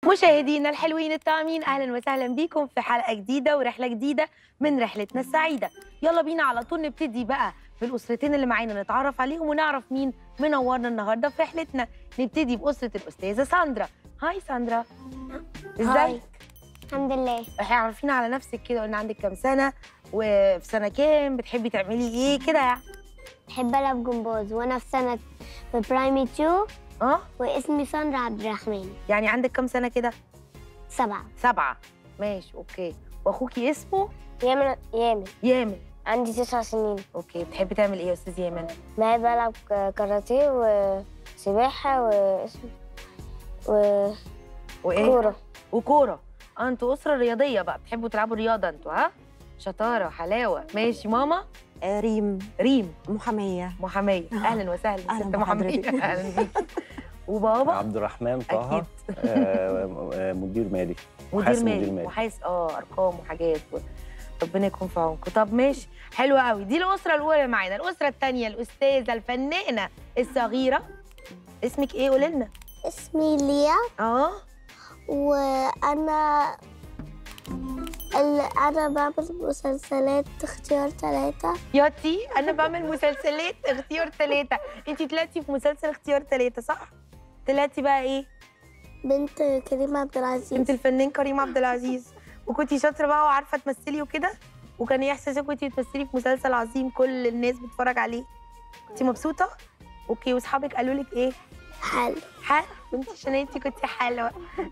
مشاهدينا الحلوين الطعمين اهلا وسهلا بيكم في حلقه جديده ورحله جديده من رحلتنا السعيده يلا بينا على طول نبتدي بقى بالاسرتين اللي معانا نتعرف عليهم ونعرف مين منورنا النهارده في رحلتنا نبتدي باسره الاستاذه ساندرا هاي ساندرا هاي. ازيك الحمد لله احنا عارفين على نفسك كده قلنا عندك كام سنه وفي سنه كام بتحبي تعملي ايه كده يعني بحب ألعب جمباز وأنا في سنة في برايمي 2 اه واسمي ساندرا عبد الرحمن يعني عندك كام سنه كده سبعة سبعه ماشي اوكي واخوكي اسمه يامن يامن يامن عندي تسع سنين اوكي بتحبي تعمل ايه يا استاذ يامن بحب ألعب ك- كاراتيه وسباحة واسم وكورة وايه وكوره اه انتوا اسره رياضيه بقى بتحبوا تلعبوا رياضه انتوا ها شطاره حلاوه ماشي ماما آه، ريم ريم محامية محاميه آه. اهلا وسهلا أهلاً ست محاميه بحضرتك. اهلا بيكي وبابا عبد الرحمن طه أكيد. آه، آه، مدير مالي مدير محاسب مالي مدير مالي. وحاسس اه ارقام وحاجات و... ربنا يكون في عونكم طب ماشي حلوه قوي دي الاسره الاولى معانا الاسره الثانيه الاستاذه الفنانه الصغيره اسمك ايه قولي لنا اسمي ليا اه وأنا أنا بعمل مسلسلات اختيار ثلاثة ياتي انا بعمل مسلسلات اختيار ثلاثه انت طلعتي في مسلسل اختيار ثلاثه صح طلعتي بقى ايه بنت كريم عبد العزيز انت الفنان كريم عبد العزيز وكنتي شاطره بقى وعارفه تمثلي وكده وكان ايه احساسك وانتي بتمثلي في مسلسل عظيم كل الناس بتتفرج عليه انت مبسوطه اوكي واصحابك قالوا لك ايه حلو حلو انت عشان انت كنتي حلوه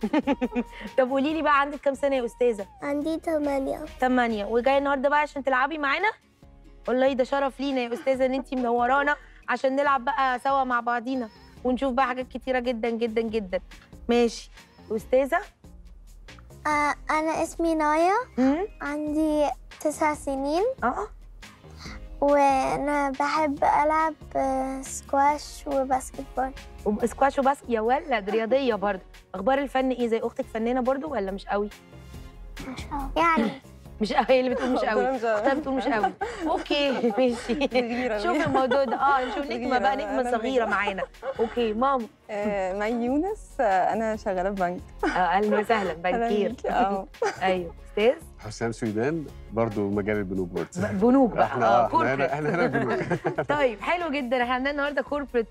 طب قولي لي بقى عندك كام سنه يا استاذه عندي ثمانية ثمانية وجايه النهارده بقى عشان تلعبي معانا والله ده شرف لينا يا استاذه ان انت منورانا عشان نلعب بقى سوا مع بعضينا ونشوف بقى حاجات كتيره جدا جدا جدا ماشي استاذه آه أنا اسمي نايا امم عندي تسع سنين اه وأنا بحب ألعب آه، سكواش وباسكت بول سكواش وبس يا ولد رياضيه برضه اخبار الفن ايه زي اختك فنانه برضه ولا مش قوي يعني مش قوي هي اللي بتقول مش قوي اختها بتقول مش قوي اوكي ماشي شوف الموضوع ده اه نشوف نجمه بقى صغيرة، نجمه أنا صغيره نجمة. معانا اوكي ماما آه، مي يونس آه، انا شغاله في بنك آه، اهلا وسهلا أهلاً بنكير بيكي. اه ايوه استاذ حسام سويدان برضو مجال البنوك برضه بنوك بقى احنا اه آه، احنا هنا corporate. احنا هنا بنوك طيب حلو جدا احنا عندنا النهارده كوربريت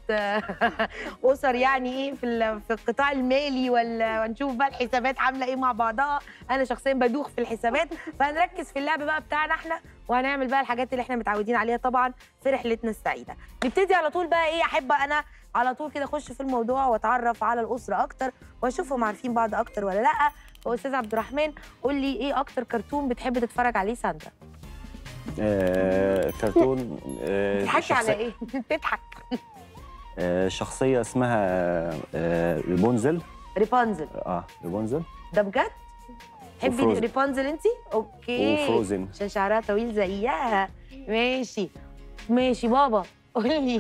اسر يعني ايه في ال- في القطاع المالي ولا هنشوف بقى الحسابات عامله ايه مع بعضها انا شخصيا بدوخ في الحسابات فهنركز في اللعب بقى بتاعنا احنا وهنعمل بقى الحاجات اللي احنا متعودين عليها طبعا في رحلتنا السعيده نبتدي على طول بقى ايه احب انا على طول كده اخش في الموضوع واتعرف على الاسره اكتر واشوفهم عارفين بعض اكتر ولا لا استاذ عبد الرحمن قول لي ايه اكتر كرتون بتحب تتفرج عليه ساندرا آه، كرتون آه، بتضحكي على شخصي- ايه بتضحك آه، شخصية اسمها آه، ريبونزل ريبانزل اه ريبونزل ده بجد؟ تحبي وفروزن. ريبانزل انت؟ اوكي وفروزن عشان شعرها طويل زيها ماشي ماشي بابا قولي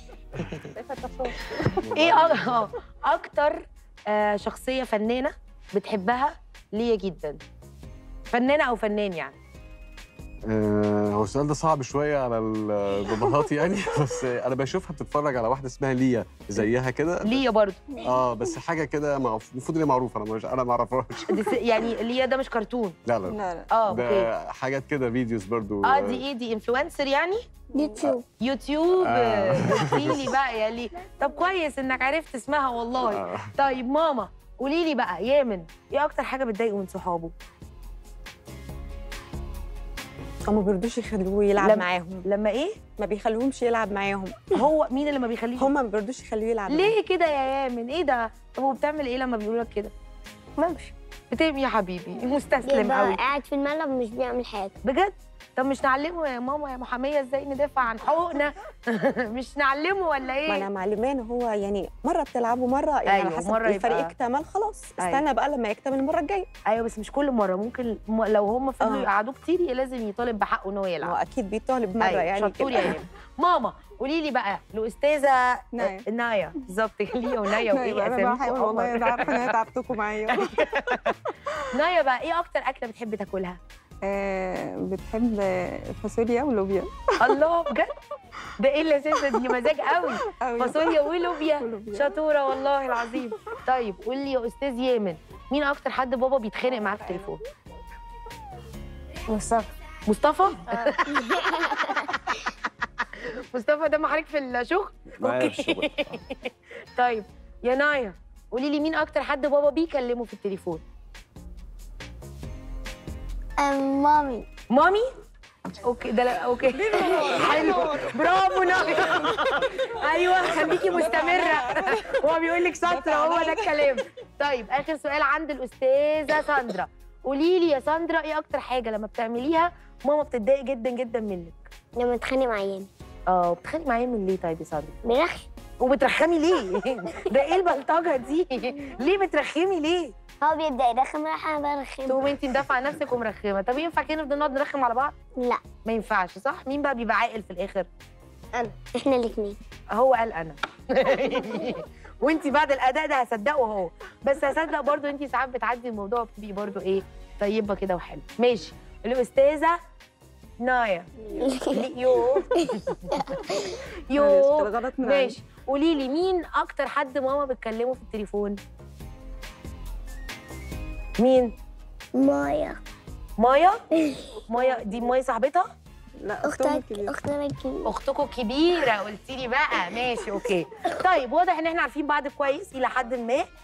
ايه أك- آه، اكتر آه، شخصيه فنانه بتحبها ليا جدا فنانه او فنان يعني آه، هو السؤال ده صعب شويه على الباباهات يعني بس انا بشوفها بتتفرج على واحده اسمها ليا زيها كده ليا برضو اه بس حاجه كده معروف- المفروض ان هي معروفه انا مش انا ما اعرفهاش دي س- يعني ليا ده مش كرتون لا لا لا لا اه اوكي ده حاجات كده فيديوز برضو اه دي ايه دي انفلونسر يعني يوتيوب يوتيوب آه. قولي لي بقى يا لي طب كويس انك عرفت اسمها والله آه. طيب ماما قولي لي بقى يامن ايه اكتر حاجه بتضايقه من صحابه هم ما بيرضوش يخلوه يلعب لم- معاهم لما ايه ما بيخلوهمش يلعب معاهم هو مين اللي ما بيخليش هم ما بيرضوش يخلوه يلعب معاهم. ليه كده يا يامن ايه ده طب وبتعمل ايه لما بيقولوا لك كده ممشي بتقوم يا حبيبي مستسلم يبقى قوي قاعد في الملعب مش بيعمل حاجة بجد طب مش نعلمه يا ماما يا محاميه ازاي ندافع عن حقوقنا مش نعلمه ولا ما ايه انا معلمانه هو يعني مره بتلعبوا مره يعني أيوة، على حسب مرة الفريق يبقى- اكتمل خلاص أيوة. استنى بقى لما يكتمل المره الجايه ايوه بس مش كل مره ممكن م- لو هم فضلوا آه. يقعدوه كتير لازم يطالب بحقه ان هو هو يلعب اكيد بيطالب مره أيوة، يعني شطور كده. يا يامن ماما قولي لي بقى الاستاذه نايا. آه، نايا بالظبط ليا ونايا وايه انا اساميكم بحاول والله قمر. انا عارفه ان انا تعبتكم معايا نايا بقى ايه اكتر اكله بتحبي تاكلها آه، بتحب فاصوليا ولوبيا الله بجد ده ايه اللذاذه دي مزاج قوي أوي. فاصوليا ولوبيا ولوبيا. شطوره والله العظيم طيب قول لي يا استاذ يامن مين اكتر حد بابا بيتخانق معاه في التليفون مصطفى مصطفى مصطفى ده معاك في الشغل معايا في الشغل طيب يا نايا قولي لي مين اكتر حد بابا بيكلمه في التليفون أم مامي مامي اوكي ده لا اوكي حلو برافو نايا ايوه خليكي مستمره هو بيقول لك شاطره هو ده الكلام طيب اخر سؤال عند الاستاذه ساندرا قولي لي يا ساندرا ايه اكتر حاجه لما بتعمليها ماما بتتضايق جدا جدا منك لما اتخانق مع يامي اه بتخانقي معايا من ليه طيب يا ساندرا برخي وبترخمي ليه ده ايه البلطجه دي ليه بترخمي ليه هو بيبدأ يرخم راح أنا برخم تقومي انت مدافعه عن نفسك ومرخمه طب ينفع كده نفضل نقعد نرخم على بعض لا ما ينفعش صح مين بقى بيبقى عاقل في الاخر أنا إحنا الاتنين هو قال انا وانت بعد الاداء ده هصدقه هو بس هصدق برضو انت ساعات بتعدي الموضوع بتبقي برضو ايه طيبه كده وحلو ماشي الاستاذه نايا لي- يو معلش، يو كده غلط من عندي. ماشي قولي لي مين اكتر حد ماما بتكلمه في التليفون مين مايا مايا مايا دي مايا صاحبتها لا اختهم أختك الكبير أختنا الكبيرة اختكم كبيره قلتي لي بقى ماشي اوكي طيب واضح ان احنا عارفين بعض كويس الى حد ما